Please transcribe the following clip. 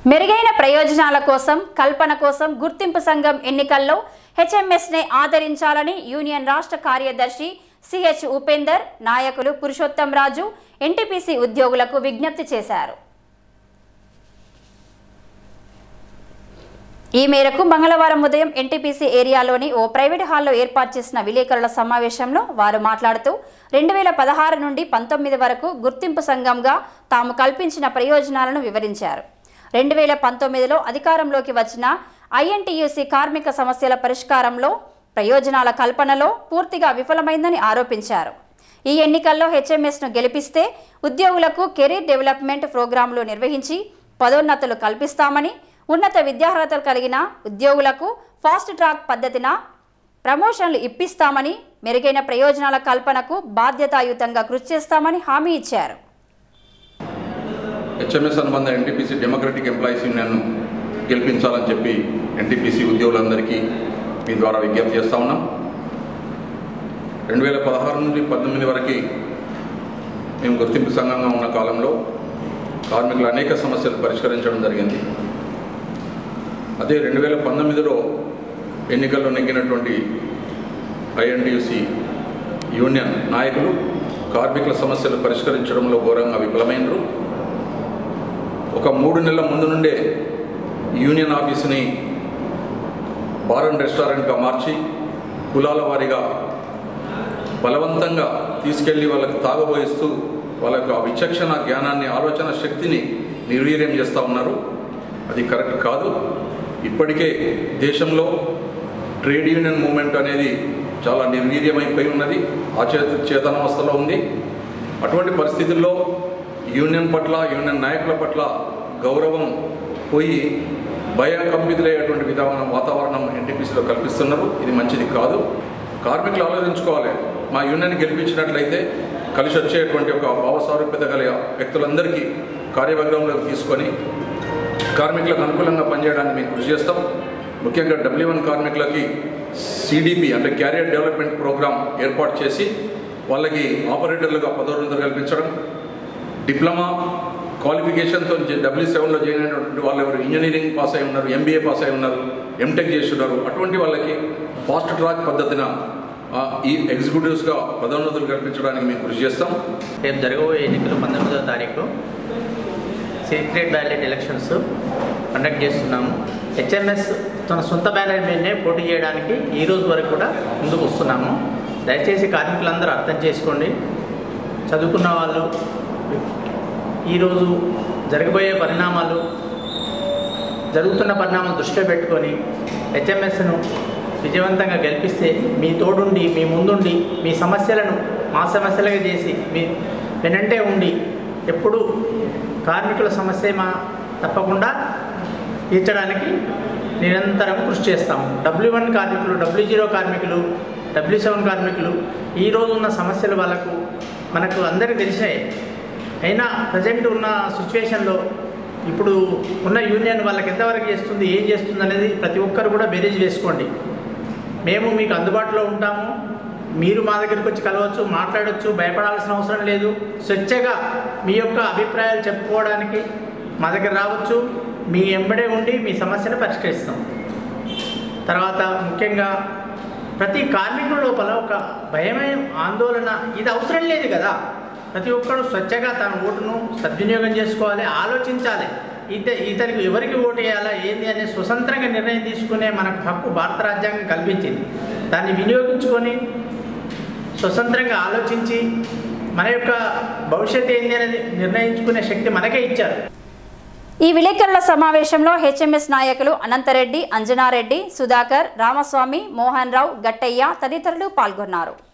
మెరుగైన ప్రయోజనాల కోసం కల్పన కోసం గుర్తింపు సంఘం ఎన్నికల్లో హెచ్ఎంఎస్నే ఆదరించాలని యూనియన్ రాష్ట్ర కార్యదర్శి సిహెచ్ ఉపేందర్ నాయకులు పురుషోత్తం రాజు ఎన్టీపీసీ ఉద్యోగులకు విజ్ఞప్తి చేశారు ఈ మేరకు మంగళవారం ఉదయం ఎన్టీపీసీ ఏరియాలోని ఓ ప్రైవేట్ హాల్లో ఏర్పాటు చేసిన విలేకరుల సమావేశంలో వారు మాట్లాడుతూ రెండు వేల పదహారు నుండి పంతొమ్మిది వరకు గుర్తింపు సంఘంగా తాము కల్పించిన ప్రయోజనాలను వివరించారు రెండు వేల పంతొమ్మిదిలో అధికారంలోకి వచ్చిన ఐఎన్టీయూసీ కార్మిక సమస్యల పరిష్కారంలో ప్రయోజనాల కల్పనలో పూర్తిగా విఫలమైందని ఆరోపించారు ఈ ఎన్నికల్లో హెచ్ఎంఎస్ను గెలిపిస్తే ఉద్యోగులకు కెరీర్ డెవలప్మెంట్ ప్రోగ్రాంలు నిర్వహించి పదోన్నతులు కల్పిస్తామని ఉన్నత విద్యార్హతలు కలిగిన ఉద్యోగులకు ఫాస్ట్ ట్రాక్ పద్ధతిన ప్రమోషన్లు ఇప్పిస్తామని మెరుగైన ప్రయోజనాల కల్పనకు బాధ్యతాయుతంగా కృషి చేస్తామని హామీ ఇచ్చారు హెచ్ఎంఎస్ అనుబంధ ఎన్టీపీసీ డెమోక్రటిక్ ఎంప్లాయీస్ యూనియన్ను గెలిపించాలని చెప్పి ఎన్టీపీసీ ఉద్యోగులందరికీ మీ ద్వారా విజ్ఞప్తి చేస్తా ఉన్నాం రెండు వేల పదహారు నుండి పంతొమ్మిది వరకు మేము గుర్తింపు సంఘంగా ఉన్న కాలంలో కార్మికుల అనేక సమస్యలు పరిష్కరించడం జరిగింది అదే రెండు వేల పంతొమ్మిదిలో ఎన్నికల్లో నెగ్గినటువంటి ఐఎన్టీయూసీ యూనియన్ నాయకులు కార్మికుల సమస్యలు పరిష్కరించడంలో ఘోరంగా విఫలమైనరు ఒక మూడు నెలల ముందు నుండే యూనియన్ ఆఫీసుని బార్ అండ్ రెస్టారెంట్గా మార్చి కులాల వారీగా బలవంతంగా తీసుకెళ్ళి వాళ్ళకి తాగబోయిస్తూ వాళ్ళకు ఆ విచక్షణ జ్ఞానాన్ని ఆలోచన శక్తిని నిర్వీర్యం చేస్తూ ఉన్నారు అది కరెక్ట్ కాదు ఇప్పటికే దేశంలో ట్రేడ్ యూనియన్ మూమెంట్ అనేది చాలా నిర్వీర్యమైపోయి ఉన్నది ఆచేత చేతనావస్థలో ఉంది అటువంటి పరిస్థితుల్లో యూనియన్ పట్ల యూనియన్ నాయకుల పట్ల గౌరవం పోయి భయకంపితులయ్యేటువంటి విధానం వాతావరణం ఎన్టీపీసీలో కల్పిస్తున్నారు ఇది మంచిది కాదు కార్మికులు ఆలోచించుకోవాలి మా యూనియన్ గెలిపించినట్లయితే కలిసి వచ్చేటువంటి ఒక భావస్వారూప్యత గల వ్యక్తులందరికీ కార్యవర్గంలోకి తీసుకొని కార్మికులకు అనుకూలంగా పనిచేయడానికి మేము కృషి చేస్తాం ముఖ్యంగా డబ్ల్యూ వన్ కార్మికులకి సిడిపి అంటే క్యారియర్ డెవలప్మెంట్ ప్రోగ్రామ్ ఏర్పాటు చేసి వాళ్ళకి ఆపరేటర్లుగా పదోన్నతులు కల్పించడం డిప్లొమా క్వాలిఫికేషన్తో డబ్ల్యూ సెవెన్లో జాయిన్ అయినటువంటి వాళ్ళు ఎవరు ఇంజనీరింగ్ పాస్ అయి ఉన్నారు ఎంబీఏ పాస్ అయి ఉన్నారు ఎంటెక్ చేసి ఉన్నారు అటువంటి వాళ్ళకి ఫాస్ట్ ట్రాక్ పద్ధతిన ఆ, ఈ ఎగ్జిక్యూటివ్స్గా పదోన్నతులు కల్పించడానికి మేము కృషి చేస్తాం రేపు జరగబోయే ఎన్నికలు పంతొమ్మిదవ తారీఖు సీక్రెట్ బ్యాలెట్ ఎలక్షన్స్ కండక్ట్ చేస్తున్నాము హెచ్ఎంఎస్ తన సొంత బ్యాలెట్ మీదనే పోటీ చేయడానికి ఈ రోజు వరకు కూడా ముందుకు వస్తున్నాము దయచేసి కార్మికులందరూ అర్థం చేసుకోండి చదువుకున్న వాళ్ళు ఈరోజు జరగబోయే పరిణామాలు జరుగుతున్న పరిణామాలు దృష్టిలో పెట్టుకొని హెచ్ఎంఎస్ను విజయవంతంగా గెలిపిస్తే మీ తోడుండి మీ ముందుండి మీ సమస్యలను మా సమస్యలుగా చేసి మీ వెనంటే ఉండి ఎప్పుడు కార్మికుల సమస్య మా తప్పకుండా తీర్చడానికి నిరంతరం కృషి చేస్తాము డబ్ల్యూ వన్ కార్మికులు డబ్ల్యూ జీరో కార్మికులు డబ్ల్యూ సెవెన్ కార్మికులు ఈ రోజు ఉన్న సమస్యలు వాళ్ళకు మనకు అందరికీ తెలిసినాయి అయినా ప్రజెంట్ ఉన్న సిచ్యువేషన్లో ఇప్పుడు ఉన్న యూనియన్ వాళ్ళకి ఎంతవరకు చేస్తుంది ఏం చేస్తుంది అనేది ప్రతి ఒక్కరు కూడా బేరేజ్ వేసుకోండి మేము మీకు అందుబాటులో ఉంటాము మీరు మా దగ్గరికి వచ్చి కలవచ్చు మాట్లాడవచ్చు భయపడాల్సిన అవసరం లేదు స్వచ్ఛగా మీ యొక్క అభిప్రాయాలు చెప్పుకోవడానికి మా దగ్గర రావచ్చు మీ ఎంబడే ఉండి మీ సమస్యను పరిష్కరిస్తాం తర్వాత ముఖ్యంగా ప్రతి కార్మికుల లోపల ఒక భయమే ఆందోళన ఇది అవసరం లేదు కదా ప్రతి ఒక్కరు స్వచ్ఛగా తన ఓటును సద్వినియోగం చేసుకోవాలి ఆలోచించాలి ఇత ఇతనికి ఎవరికి ఓటు వేయాలా ఏంది అనే స్వతంత్రంగా నిర్ణయం తీసుకునే మనకు హక్కు భారత రాజ్యాంగం కల్పించింది దాన్ని వినియోగించుకొని స్వతంత్రంగా ఆలోచించి మన యొక్క భవిష్యత్తు ఏంది అనేది నిర్ణయించుకునే శక్తి మనకే ఇచ్చారు ఈ విలేకరుల సమావేశంలో హెచ్ఎంఎస్ నాయకులు అనంతరెడ్డి అంజనారెడ్డి సుధాకర్ రామస్వామి మోహన్ రావు గట్టయ్య తదితరులు పాల్గొన్నారు